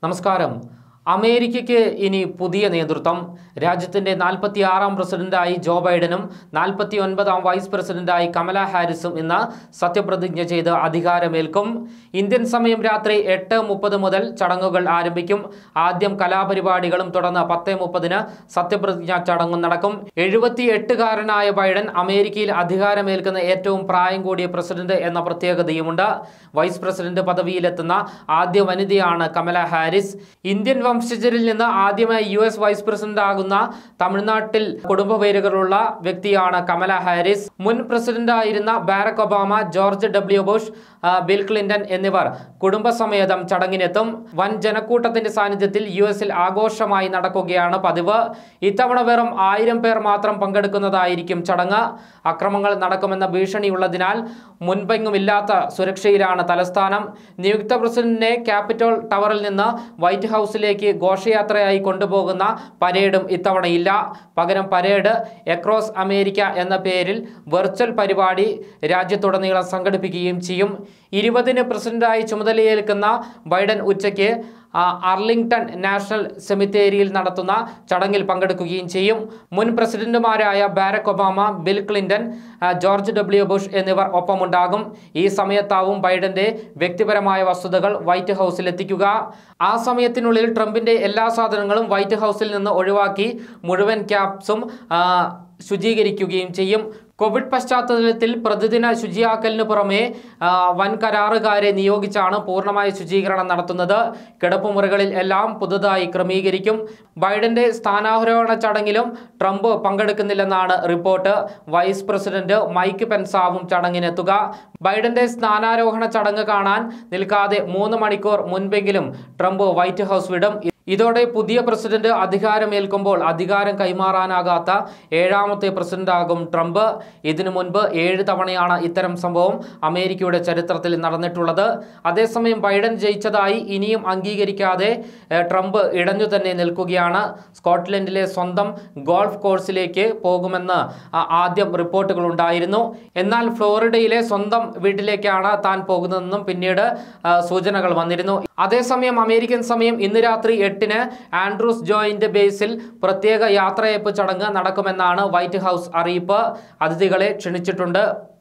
നമസ്കാരം അമേരിക്കയ്ക്ക് ഇനി പുതിയ നേതൃത്വം രാജ്യത്തിന്റെ നാൽപ്പത്തി ആറാം പ്രസിഡന്റായി ജോ ബൈഡനും നാൽപ്പത്തി ഒൻപതാം വൈസ് പ്രസിഡന്റായി കമല ഹാരിസും ഇന്ന് സത്യപ്രതിജ്ഞ ചെയ്ത് അധികാരമേൽക്കും ഇന്ത്യൻ സമയം രാത്രി എട്ട് മുപ്പത് മുതൽ ചടങ്ങുകൾ ആരംഭിക്കും ആദ്യം കലാപരിപാടികളും തുടർന്ന് പത്ത് മുപ്പതിന് സത്യപ്രതിജ്ഞാ ചടങ്ങും നടക്കും എഴുപത്തി എട്ടുകാരനായ ബൈഡൻ അമേരിക്കയിൽ അധികാരമേൽക്കുന്ന ഏറ്റവും പ്രായം കൂടിയ പ്രസിഡന്റ് എന്ന പ്രത്യേകതയുമുണ്ട് വൈസ് പ്രസിഡന്റ് പദവിയിലെത്തുന്ന ആദ്യ വനിതയാണ് കമല ഹാരിസ് ഇന്ത്യൻ വംശജരിൽ നിന്ന് ആദ്യമായി യു എസ് വൈസ് പ്രസിഡന്റ് ആകുന്ന തമിഴ്നാട്ടിൽ കുടുംബവേരുകളുള്ള വ്യക്തിയാണ് കമല ഹാരിസ് മുൻ പ്രസിഡന്റായിരുന്ന Barack Obama George W Bush ആ, ബിൽ ക്ലിന്റൺ എന്നിവർ കുടുംബസമേതം ചടങ്ങിനെത്തും വൻ ജനക്കൂട്ടത്തിന്റെ സാന്നിധ്യത്തിൽ യു എസിൽ ആഘോഷമായി നടക്കുകയാണ് പതിവ് ഇത്തവണ വെറും ആയിരം പേർ മാത്രം പങ്കെടുക്കുന്നതായിരിക്കും ചടങ്ങ് അക്രമങ്ങൾ നടക്കുമെന്ന ഭീഷണിയുള്ളതിനാൽ മുൻപെങ്ങുമില്ലാത്ത സുരക്ഷയിലാണ് തലസ്ഥാനം നിയുക്ത പ്രസിഡന്റിനെ ക്യാപിറ്റോൾ ടവറിൽ നിന്ന് വൈറ്റ് ഹൗസിലേക്ക് ഘോഷയാത്രയായി കൊണ്ടുപോകുന്ന പരേഡും ഇത്തവണയില്ല പകരം പരേഡ് എക്രോസ് അമേരിക്ക എന്ന പേരിൽ വെർച്വൽ പരിപാടി രാജ്യത്തുടനീളം സംഘടിപ്പിക്കുകയും ചെയ്യും ഇരുപതിന് പ്രസിഡന്റായി ചുമതലയേൽക്കുന്ന ബൈഡൻ ഉച്ചയ്ക്ക് ആ, അർലിംഗ്ടൺ നാഷണൽ സെമിത്തേരിയിൽ നടത്തുന്ന ചടങ്ങിൽ പങ്കെടുക്കുകയും ചെയ്യും മുൻ പ്രസിഡന്റുമാരായ ബാരക് ഒബാമ ബിൽ ക്ലിന്റൺ ആ, ജോർജ് ഡബ്ല്യു ബുഷ് എന്നിവർ ഒപ്പമുണ്ടാകും ഈ സമയത്താവും ബൈഡന്റെ വ്യക്തിപരമായ വസ്തുതകൾ വൈറ്റ് ഹൗസിൽ എത്തിക്കുക ആ സമയത്തിനുള്ളിൽ ട്രംപിന്റെ എല്ലാ സാധനങ്ങളും വൈറ്റ് ഹൗസിൽ നിന്ന് ഒഴിവാക്കി മുഴുവൻ ക്യാപ്സും ആ, ശുചീകരിക്കുകയും ചെയ്യും കോവിഡ് പശ്ചാത്തലത്തിൽ പ്രതിദിന ശുചിയാക്കലിന് പുറമെ ആ, വൻ കരാറുകാരെ നിയോഗിച്ചാണ് പൂർണ്ണമായ ശുചീകരണം നടത്തുന്നത് കിടപ്പുമുറികളിൽ എല്ലാം പുതുതായി ക്രമീകരിക്കും ബൈഡന്റെ സ്ഥാനാരോഹണ ചടങ്ങിലും ട്രംപ് പങ്കെടുക്കുന്നില്ലെന്നാണ് റിപ്പോർട്ട് വൈസ് പ്രസിഡന്റ് മൈക്ക് പെൻസാവും ചടങ്ങിനെത്തുക ബൈഡന്റെ സ്ഥാനാരോഹണ ചടങ്ങ് കാണാൻ നിൽക്കാതെ മൂന്ന് മണിക്കൂർ മുൻപെങ്കിലും ട്രംപ് വൈറ്റ് ഹൗസ് വിടും ഇതോടെ പുതിയ പ്രസിഡന്റ് അധികാരമേൽക്കുമ്പോൾ അധികാരം കൈമാറാനാകാത്ത ഏഴാമത്തെ പ്രസിഡന്റാകും ട്രംപ് ഇതിനു മുൻപ് ഏഴ് തവണയാണ് ഇത്തരം സംഭവം അമേരിക്കയുടെ ചരിത്രത്തിൽ നടന്നിട്ടുള്ളത് അതേസമയം ബൈഡൻ ജയിച്ചതായി ഇനിയും അംഗീകരിക്കാതെ ഏഹ്, ട്രംപ് ഇടഞ്ഞു തന്നെ നിൽക്കുകയാണ് സ്കോട്ട്ലൻഡിലെ സ്വന്തം ഗോൾഫ് കോഴ്സിലേക്ക് പോകുമെന്ന് ആ- ആദ്യം റിപ്പോർട്ടുകൾ ഉണ്ടായിരുന്നു എന്നാൽ ഫ്ലോറിഡയിലെ സ്വന്തം വീട്ടിലേക്കാണ് താൻ പോകുന്നതെന്നും പിന്നീട് ആ, സൂചനകൾ വന്നിരുന്നു അതേസമയം അമേരിക്കൻ സമയം ഇന്ന് രാത്രി എട്ടിന് ആൻഡ്രൂസ് ജോയിന്റ് ബേസിൽ പ്രത്യേക യാത്രയയപ്പ് ചടങ്ങ് നടക്കുമെന്നാണ് വൈറ്റ് ഹൗസ് അറിയിപ്പ് അതിഥികളെ ക്ഷണിച്ചിട്ടുണ്ട്